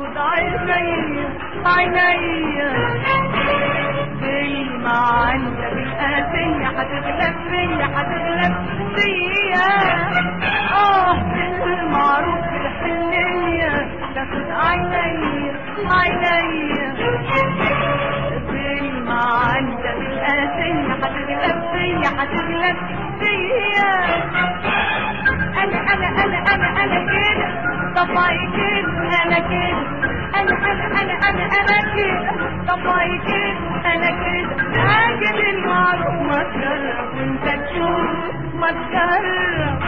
تاخد عيني عيني زي ما عندك القاسية هتغلب فيا هتغلب فيا اه بالمعروف الحنية تاخد عيني عيني زي ما عندك القاسية هتغلب فيا هتغلب فيا انا انا انا انا انا كده طبعي كده انا كده انا انا انا انا انا كده طبعي كده انا كده اجل المعروف ما تجرب وانت تشوف ما تجرب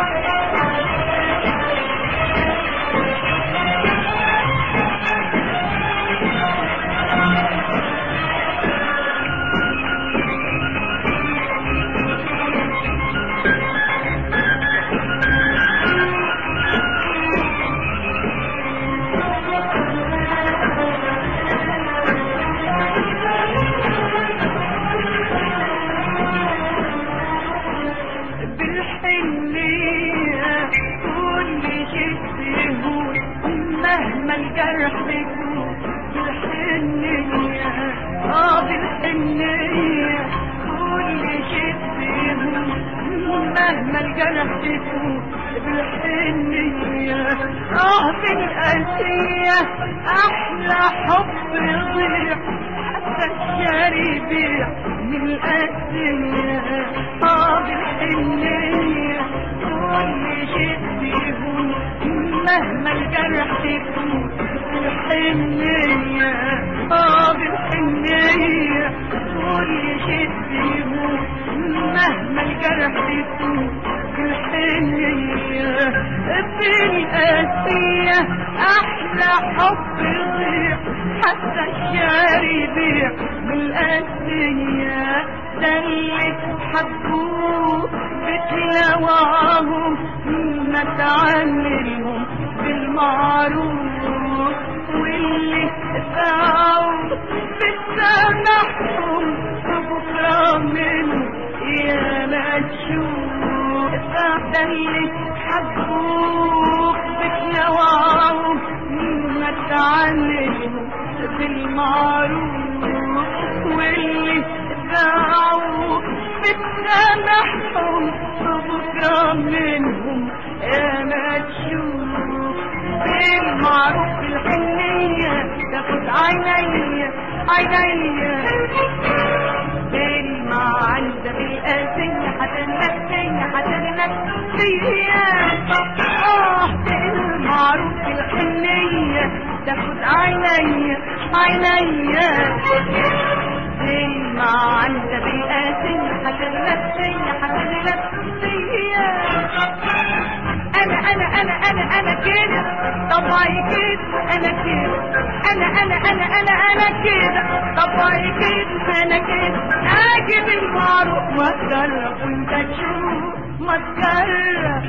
بالحنية كل شيء يهون مهما الجرح يكون بالحنية اه بالحنية كل شيء يهون مهما الجرح يكون بالحنية اه بالقاسية احلى حب يضيع حتى الشاري يبيع من القاسية اه بالحنية كل شيء بيهون مهما الجرح يكون بالحنية اه بالحنية كل شيء بيهون مهما الجرح يكون بالحنية بالقاسية أحلى حب يضيع حتى الشاري يبيع بالقاسية ده اللي حبوه بتلاواهم ما تعلمهم بالمعروف واللي باعوا بتسامحهم بكرة منهم يا ما تشوف ده اللي حبوك بتلاواهم ما تعلمهم بالمعروف واللي باعوا بتسامحهم بكرة منهم يا ما تشوف بالمعروف الحنية تاخد عينيا عينيا بالما عندك القاسية هتغلب فيا هتغلب فيا اه بالمعروف الحنية تاخد عينيا عينيا بالما عندك القاسية هتغلب فيا هتغلب فيا انا انا انا انا انا كده طبعي كده انا كده انا انا انا انا انا كده طبعي كده انا كده اجيب المعروف ما تجرب وانت تشوف ما تجرب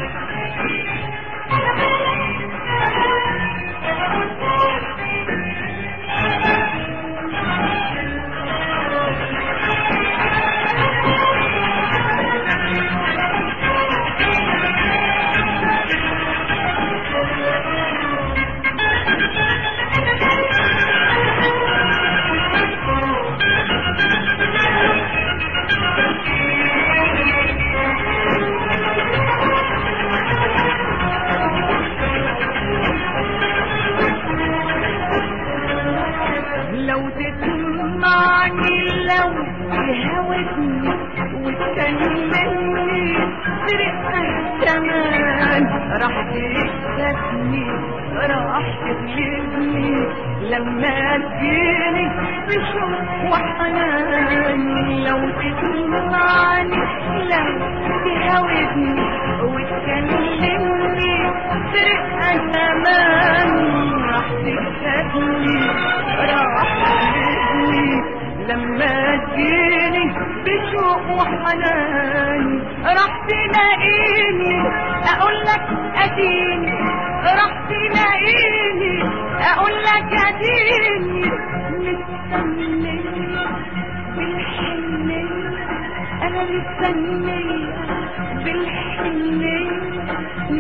لو تسمعني لو يهوتني وتكلمني برقة كمان راح تكسبني راح تغلبني لما تجيني بشوق وحنان لو تسمعني لو تهوتني وتكلمني برقة كمان راح تكسبني راح تغلبني لما تجيني بشوق وحنان راح تلاقيني اقول لك اديني راح تلاقيني اقول لك اديني مستنية بالحنية انا مستنية بالحنية مش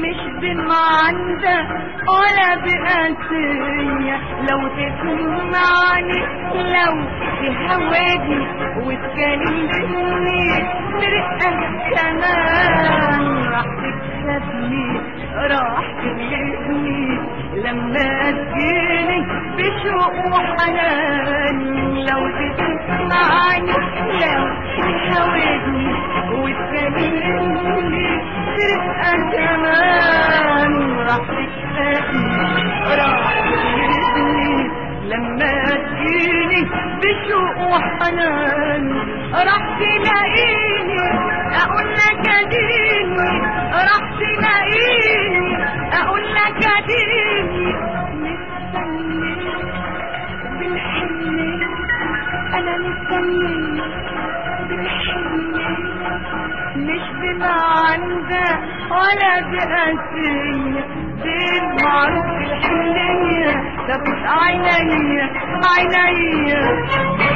بمعندة ولا بقاسية لو تسمعني لو تهودني وتكلمني برقة كمان راح تكسبني راح تغلبني لما تجيني بشوق وحنان لو تسمعني لو تهودني وتكلمني برقة كمان راح تكسبني راح تغلبني لما تجيني بشوق وحنان راح تلاقيني اقول لك اديني راح تلاقيني اقول لك اديني مستني بالحنين انا مستني بالحنين مش بمعندة ولا بقاسية بالمعروف الحنية تبص عينيا عينيا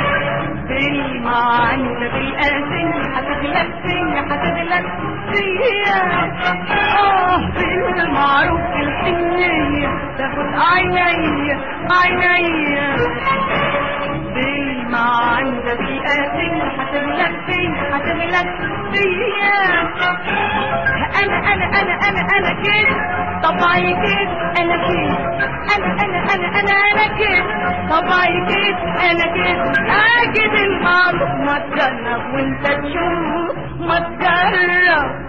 بالمعندة بالقاسية هتغلب فيا هتغلب فيا اه بالمعروف الحنية تاخد عينيا عينيا بالمعندة بالقاسية هتغلب فيا هتغلب فيا انا انا انا انا انا كده طبعي كده انا كده انا انا انا انا انا كده طبعي كده انا كده اجد المعروف ما تجرب وانت تشوف ما تجرب